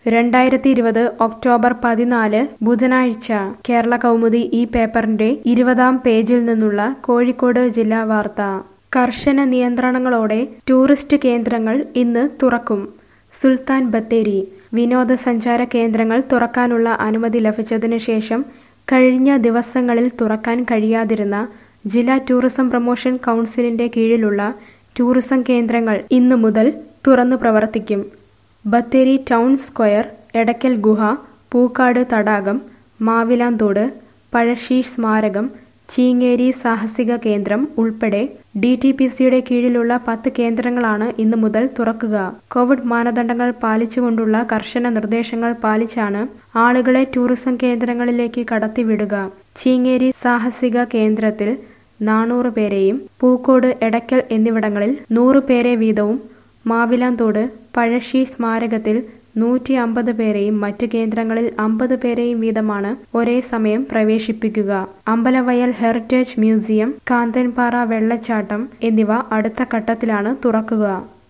രണ്ടായിരത്തി ഇരുപത് ഒക്ടോബർ പതിനാല് ബുധനാഴ്ച കേരള കൗമുദി ഈ പേപ്പറിന്റെ ഇരുപതാം പേജിൽ നിന്നുള്ള കോഴിക്കോട് ജില്ലാ വാർത്ത കർശന നിയന്ത്രണങ്ങളോടെ ടൂറിസ്റ്റ് കേന്ദ്രങ്ങൾ ഇന്ന് തുറക്കും സുൽത്താൻ ബത്തേരി വിനോദസഞ്ചാര കേന്ദ്രങ്ങൾ തുറക്കാനുള്ള അനുമതി ലഭിച്ചതിനു ശേഷം കഴിഞ്ഞ ദിവസങ്ങളിൽ തുറക്കാൻ കഴിയാതിരുന്ന ജില്ലാ ടൂറിസം പ്രൊമോഷൻ കൗൺസിലിന്റെ കീഴിലുള്ള ടൂറിസം കേന്ദ്രങ്ങൾ ഇന്നു മുതൽ തുറന്നു പ്രവർത്തിക്കും ബത്തേരി ടൗൺ സ്ക്വയർ എടക്കൽ ഗുഹ പൂക്കാട് തടാകം മാവിലാന്തോട് പഴശ്ശി സ്മാരകം ചീങ്ങേരി സാഹസിക കേന്ദ്രം ഉൾപ്പെടെ ഡി ടി പി സിയുടെ കീഴിലുള്ള പത്ത് കേന്ദ്രങ്ങളാണ് ഇന്നു മുതൽ തുറക്കുക കോവിഡ് മാനദണ്ഡങ്ങൾ പാലിച്ചുകൊണ്ടുള്ള കർശന നിർദ്ദേശങ്ങൾ പാലിച്ചാണ് ആളുകളെ ടൂറിസം കേന്ദ്രങ്ങളിലേക്ക് കടത്തിവിടുക ചീങ്ങേരി സാഹസിക കേന്ദ്രത്തിൽ നാനൂറ് പേരെയും പൂക്കോട് എടക്കൽ എന്നിവിടങ്ങളിൽ നൂറ് പേരെ വീതവും മാവിലാന്തോട് പഴശ്ശി സ്മാരകത്തിൽ നൂറ്റി അമ്പത് പേരെയും മറ്റ് കേന്ദ്രങ്ങളിൽ അമ്പത് പേരെയും വീതമാണ് ഒരേ സമയം പ്രവേശിപ്പിക്കുക അമ്പലവയൽ ഹെറിറ്റേജ് മ്യൂസിയം കാന്തൻപാറ വെള്ളച്ചാട്ടം എന്നിവ അടുത്ത ഘട്ടത്തിലാണ് തുറക്കുക